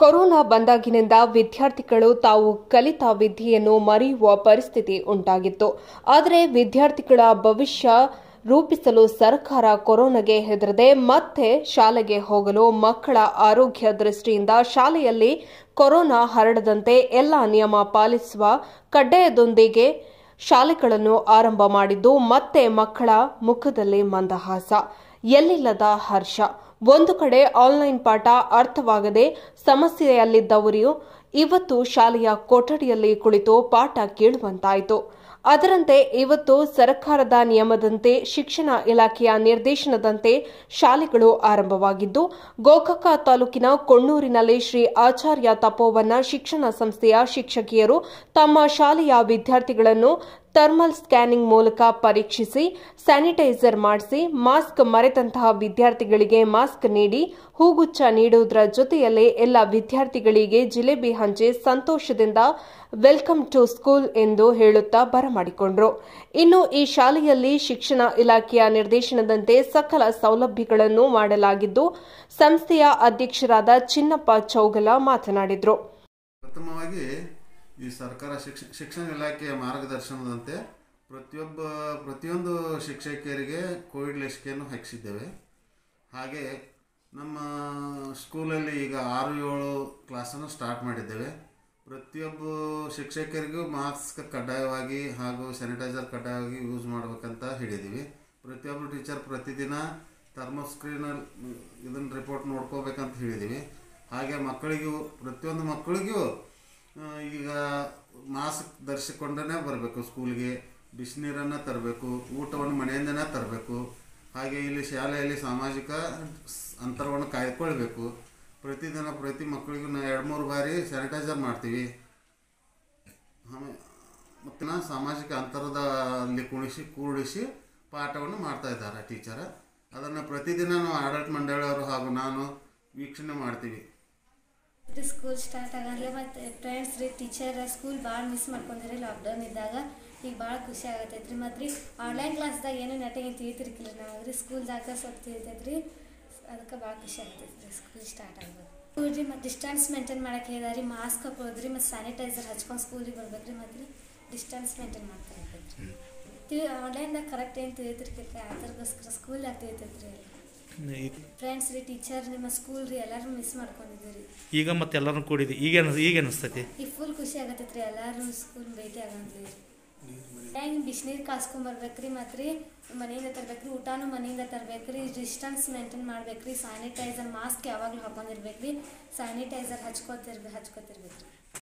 corona ಬಂದಾಗಿನಿಂದ ವಿದ್ಯಾರ್ಥಿಗಳು ತಾವು ಕಲಿತ ವಿದ್ಯೆಯನ್ನು ಮರೆಯುವ ಪರಿಸ್ಥಿತಿ ಉಂಟಾಗಿತ್ತು ಆದರೆ ವಿದ್ಯಾರ್ಥಿಗಳ ಭವಿಷ್ಯ ರೂಪಿಸಲು ಸರ್ಕಾರ ಕೊರೋನಾಗೆ ಹೆದರದೆ ಮತ್ತೆ ಶಾಲೆಗೆ ಹೋಗಲು ಮಕ್ಕಳ ಆರೋಗ್ಯ ದೃಷ್ಟಿಯಿಂದ ಶಾಲೆಯಲ್ಲಿ ಕೊರೋನಾ ಹರಡದಂತೆ ಎಲ್ಲ ನಿಯಮ ಪಾಲಿಸುವ ಕಡ್ಡಾಯದೊಂದಿಗೆ ಶಾಲೆಗಳನ್ನು ಆರಂಭ ಮಾಡಿದ್ದು ಮತ್ತೆ ಮಕ್ಕಳ ಮುಖದಲ್ಲಿ ಮಂದಹಾಸ ಎಲ್ಲಿಲ್ಲದ ಹರ್ಷ ಒಂದು ಕಡೆ ಆನ್ಲೈನ್ ಪಾಠ ಅರ್ಥವಾಗದೆ ಸಮಸ್ಯೆಯಲ್ಲಿದ್ದವರು ಇವತ್ತು ಶಾಲೆಯ ಕೊಠಡಿಯಲ್ಲಿ ಕುಳಿತು ಪಾಠ ಕೇಳುವಂತಾಯಿತು ಅದರಂತೆ ಇವತ್ತು ಸರ್ಕಾರದ ನಿಯಮದಂತೆ ಶಿಕ್ಷಣ ಇಲಾಖೆಯ ನಿರ್ದೇಶನದಂತೆ ಶಾಲೆಗಳು ಆರಂಭವಾಗಿದ್ದು ಗೋಕಾಕ ತಾಲೂಕಿನ ಕೊಣ್ಣೂರಿನಲ್ಲಿ ಶ್ರೀ ಆಚಾರ್ಯ ತಪೋವನ ಶಿಕ್ಷಣ ಸಂಸ್ಥೆಯ ಶಿಕ್ಷಕಿಯರು ತಮ್ಮ ಶಾಲೆಯ ವಿದ್ಯಾರ್ಥಿಗಳನ್ನು ಥರ್ಮಲ್ ಸ್ಕ್ಯಾನಿಂಗ್ ಮೂಲಕ ಪರೀಕ್ಷಿಸಿ ಸ್ಯಾನಿಟೈಸರ್ ಮಾಡಿಸಿ ಮಾಸ್ಕ್ ಮರೆತಂತಹ ವಿದ್ಯಾರ್ಥಿಗಳಿಗೆ ಮಾಸ್ಕ್ ನೀಡಿ ಹೂಗುಚ್ಛ ನೀಡುವುದರ ಜೊತೆಯಲ್ಲೇ ಎಲ್ಲ ವಿದ್ಯಾರ್ಥಿಗಳಿಗೆ ಜಿಲೇಬಿ ಹಂಚಿ ಸಂತೋಷದಿಂದ ವೆಲ್ಕಮ್ ಟು ಸ್ಕೂಲ್ ಎಂದು ಹೇಳುತ್ತಾ ಬರಮಾಡಿಕೊಂಡರು ಇನ್ನು ಈ ಶಾಲೆಯಲ್ಲಿ ಶಿಕ್ಷಣ ಇಲಾಖೆಯ ನಿರ್ದೇಶನದಂತೆ ಸಕಲ ಸೌಲಭ್ಯಗಳನ್ನು ಮಾಡಲಾಗಿದ್ದು ಸಂಸ್ಥೆಯ ಅಧ್ಯಕ್ಷರಾದ ಚಿನ್ನಪ್ಪ ಚೌಗಲ ಮಾತನಾಡಿದರು ಪ್ರಥಮವಾಗಿ ಈ ಸರ್ಕಾರ ಶಿಕ್ಷ ಶಿಕ್ಷಣ ಇಲಾಖೆಯ ಮಾರ್ಗದರ್ಶನದಂತೆ ಪ್ರತಿಯೊಬ್ಬ ಪ್ರತಿಯೊಂದು ಶಿಕ್ಷಕಿಯರಿಗೆ ಕೋವಿಡ್ ಲಸಿಕೆಯನ್ನು ಹಾಕಿಸಿದ್ದೇವೆ ಹಾಗೆ ನಮ್ಮ ಸ್ಕೂಲಲ್ಲಿ ಈಗ ಆರು ಏಳು ಕ್ಲಾಸನ್ನು ಸ್ಟಾರ್ಟ್ ಮಾಡಿದ್ದೇವೆ ಪ್ರತಿಯೊಬ್ಬ ಶಿಕ್ಷಕರಿಗೂ ಮಾಸ್ಕ್ ಕಡ್ಡಾಯವಾಗಿ ಹಾಗೂ ಸ್ಯಾನಿಟೈಸರ್ ಕಡ್ಡಾಯವಾಗಿ ಯೂಸ್ ಮಾಡಬೇಕಂತ ಹೇಳಿದ್ದೀವಿ ಪ್ರತಿಯೊಬ್ಬರು ಟೀಚರ್ ಪ್ರತಿದಿನ ಥರ್ಮೋಸ್ಕ್ರೀನಲ್ಲಿ ಇದನ್ನು ರಿಪೋರ್ಟ್ ನೋಡ್ಕೋಬೇಕಂತ ಹೇಳಿದ್ದೀವಿ ಹಾಗೆ ಮಕ್ಕಳಿಗೂ ಪ್ರತಿಯೊಂದು ಮಕ್ಕಳಿಗೂ ಆ, ಈಗ ಮಾಸ್ಕ್ ಧರಿಸಿಕೊಂಡೇ ಬರಬೇಕು ಸ್ಕೂಲ್ಗೆ ಬಿಸಿನೀರನ್ನು ತರಬೇಕು ಊಟವನ್ನು ಮನೆಯಿಂದನೇ ತರಬೇಕು ಹಾಗೆ ಇಲ್ಲಿ ಶಾಲೆಯಲ್ಲಿ ಸಾಮಾಜಿಕ ಸ್- ಅಂತರವನ್ನು ಕಾಯ್ಕೊಳ್ಬೇಕು ಪ್ರತಿದಿನ ಪ್ರತಿ ಮಕ್ಕಳಿಗೂ ನಾವು ಎರಡು ಮೂರು ಬಾರಿ ಸ್ಯಾನಿಟೈಸರ್ ಮಾಡ್ತೀವಿ ಆಮೇಲೆ ಮತ್ತು ನಾ ಸಾಮಾಜಿಕ ಅಂತರದ ಅಲ್ಲಿ ಕುಣಿಸಿ ಕೂಡಿಸಿ ಪಾಠವನ್ನು ಮಾಡ್ತಾ ಇದ್ದಾರೆ ಟೀಚರ್ ಅದನ್ನು ಪ್ರತಿದಿನ ನಾವು ಆಡಳಿತ ಮಂಡಳಿಯವರು ಹಾಗೂ ನಾನು ವೀಕ್ಷಣೆ ಮಾಡ್ತೀವಿ ರೀ ಸ್ಕೂಲ್ ಸ್ಟಾರ್ಟ್ ಆಗಂದ್ರೆ ಮತ್ತು ಫ್ರೆಂಡ್ಸ್ ರೀ ಟೀಚರ್ ಸ್ಕೂಲ್ ಭಾಳ ಮಿಸ್ ಮಾಡ್ಕೊಂಡಿರಿ ಲಾಕ್ಡೌನ್ ಇದ್ದಾಗ ಈಗ ಭಾಳ ಖುಷಿ ಆಗತೈತೆ ರೀ ಮತ್ತು ರೀ ಆನ್ಲೈನ್ ಕ್ಲಾಸ್ದಾಗ ಏನು ನೆಟ್ಟಿಗೆ ತಿಳಿತಿರ್ಕಿಲ್ಲ ನಮಗೆ ರೀ ಸ್ಕೂಲ್ದಾಗ ಸ್ವಲ್ಪ ತಿಳಿತೈತೆ ರೀ ಅದಕ್ಕೆ ಭಾಳ ಖುಷಿ ಆಗತೈತೆ ರೀ ಸ್ಕೂಲ್ ಸ್ಟಾರ್ಟ್ ಆಗ್ಬೋದು ಸ್ಕೂಲ್ ರೀ ಮತ್ತು ಡಿಸ್ಟೆನ್ಸ್ ಮೇಂಟೈನ್ ಮಾಡಕ್ಕೆ ಹೇಳಿದಾರೆ ರೀ ಮಾಸ್ಕ್ ಹಾಕೊಳ್ಳೋದು ರೀ ಮತ್ತು ಸ್ಯಾನಿಟೈಸರ್ ಹಚ್ಕೊಂಡು ಸ್ಕೂಲಿಗೆ ಬರ್ಬೇಕು ರೀ ಮತ್ತು ರೀ ಡಿಸ್ಟೆನ್ಸ್ ಮೇಂಟೈನ್ ಮಾಡ್ತಾ ಇರ್ತೈತೆ ರೀ ತಿಳಿ ಆನ್ಲೈನ್ದಾಗ ಕರೆಕ್ಟ್ ಏನು ತಿಳಿತಿರ್ಕಿಲ್ಲ ಅದಕ್ಕೋಸ್ಕರ ಸ್ಕೂಲ್ದಾಗ ತಿಳಿತೈತೆ ರೀ ಎಲ್ಲ ಈಗ- ಫ್ರೆಂಡ್ಸ್ ರೀ ಟೀಚರ್ ನಿಮ್ಮ ಸ್ಕೂಲ್ ರೀ ಎಲ್ಲರೂ ಮಿಸ್ ಮಾಡ್ಕೊಂಡಿದ್ದೀವಿ ರೀ ಈಗ ಮತ್ತೆ ಎಲ್ಲರೂ ಕೂಡಿದ್ವಿ ಈಗ ಅನ್ಸ್- ಈಗ ಅನಿಸ್ತೈತಿ ಈಗ ಫುಲ್ ಖುಷಿ ಆಗತ್ತೈತ್ರಿ ಎಲ್ಲಾರು ಸ್ಕೂಲ್ ಭೇಟಿ ಆಗಂತ್ರಿ ಹೆಂಗೆ ಬಿಸಿನೀರು ಕಾಸ್ಕೊಂಬರ್ಬೇಕ್ರಿ ಮತ್ತು ರೀ ಮನೆಯಿಂದ ತರ್ಬೇಕ್ರಿ ಊಟನೂ ಮನೆಯಿಂದ ತರ್ಬೇಕ್ರಿ ಡಿಸ್ಟೆನ್ಸ್ ಮೇಂಟೈನ್ ಮಾಡ್ಬೇಕ್ರಿ ಸ್ಯಾನಿಟೈಸರ್ ಮಾಸ್ಕ್ ಯಾವಾಗಲೂ ಹಾಕೊಂಡಿರ್ಬೇಕ್ರಿ ಸ್ಯಾನಿಟೈಸರ್ ಹಚ್ಕೋತಿರ್ಬೇಕು ಹಚ್ಕೋತಿರ್ಬೇಕ್ರಿ